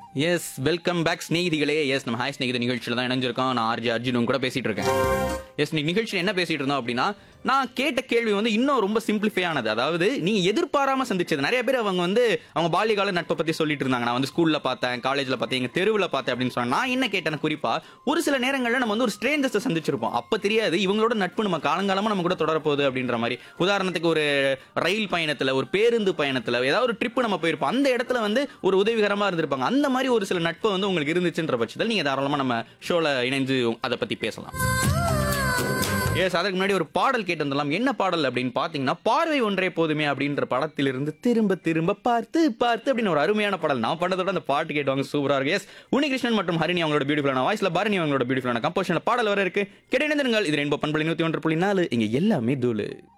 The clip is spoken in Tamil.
எஸ் வெல்கம் பேக் ஸ்நேகிதிகளே எஸ் நம்ம ஹாய் ஸ்நேகித நிகழ்ச்சியில் தான் இணைஞ்சிருக்கோம் நான் ஆர்ஜி அர்ஜுனும் கூட பேசிட்டு இருக்கேன் எஸ் நீ நிகழ்ச்சியில் என்ன பேசிட்டு இருந்தோம் அப்படின்னா நான் கேட்ட கேள்வி வந்து இன்னும் ரொம்ப சிம்பிளிஃபை ஆனது அதாவது நீங்க எதிர்பாராம சந்திச்சது நிறைய பேர் அவங்க வந்து அவங்க பால்யகால நட்பை பத்தி சொல்லிட்டு இருந்தாங்க நான் வந்து ஸ்கூல்ல பார்த்தேன் காலேஜ்ல பார்த்தேன் எங்க தெருவில் பார்த்தேன் அப்படின்னு சொன்னா நான் என்ன கேட்டேன் குறிப்பா ஒரு சில நேரங்கள்ல நம்ம வந்து ஒரு ஸ்ட்ரேஞ்சர்ஸை சந்திச்சிருப்போம் அப்ப தெரியாது இவங்களோட நட்பு நம்ம காலங்காலமா நம்ம கூட தொடரப்போகுது அப்படின்ற மாதிரி உதாரணத்துக்கு ஒரு ரயில் பயணத்துல ஒரு பேருந்து பயணத்துல ஏதாவது ஒரு ட்ரிப் நம்ம போயிருப்போம் அந்த இடத்துல வந்து ஒரு உதவிகரமா இருந்திருப்பாங்க அந்த மாதிரி ஒரு சில நட்பு வந்து உங்களுக்கு இருந்துச்சுன்ற பட்சத்தில் நீங்க தாராளமா நம்ம ஷோல இணைந்து அதை பத்தி பேசலாம் எஸ் அதுக்கு முன்னாடி ஒரு பாடல் கேட்டு வந்துடலாம் என்ன பாடல் அப்படின்னு பார்த்தீங்கன்னா பார்வை ஒன்றே போதுமே அப்படின்ற படத்திலிருந்து திரும்ப திரும்ப பார்த்து பார்த்து அப்படின்னு ஒரு அருமையான பாடல் நான் பண்ணதோட அந்த பாட்டு கேட்டுவாங்க சூப்பரா இருக்கு எஸ் உனிகிருஷ்ணன் மற்றும் ஹரிணி அவங்களோட பியூட்டிஃபுல்லான வாய்ஸ்ல பரணி அவங்களோட பியூட்டிஃபுல்லான கம்போஷன்ல பாடல் வர இருக்கு கிடைந்திருங்கள் இது ரெண்டு பண்புள்ளி நூத்தி ஒன்று புள்ளி நாலு இங்க எல்லாமே தூளு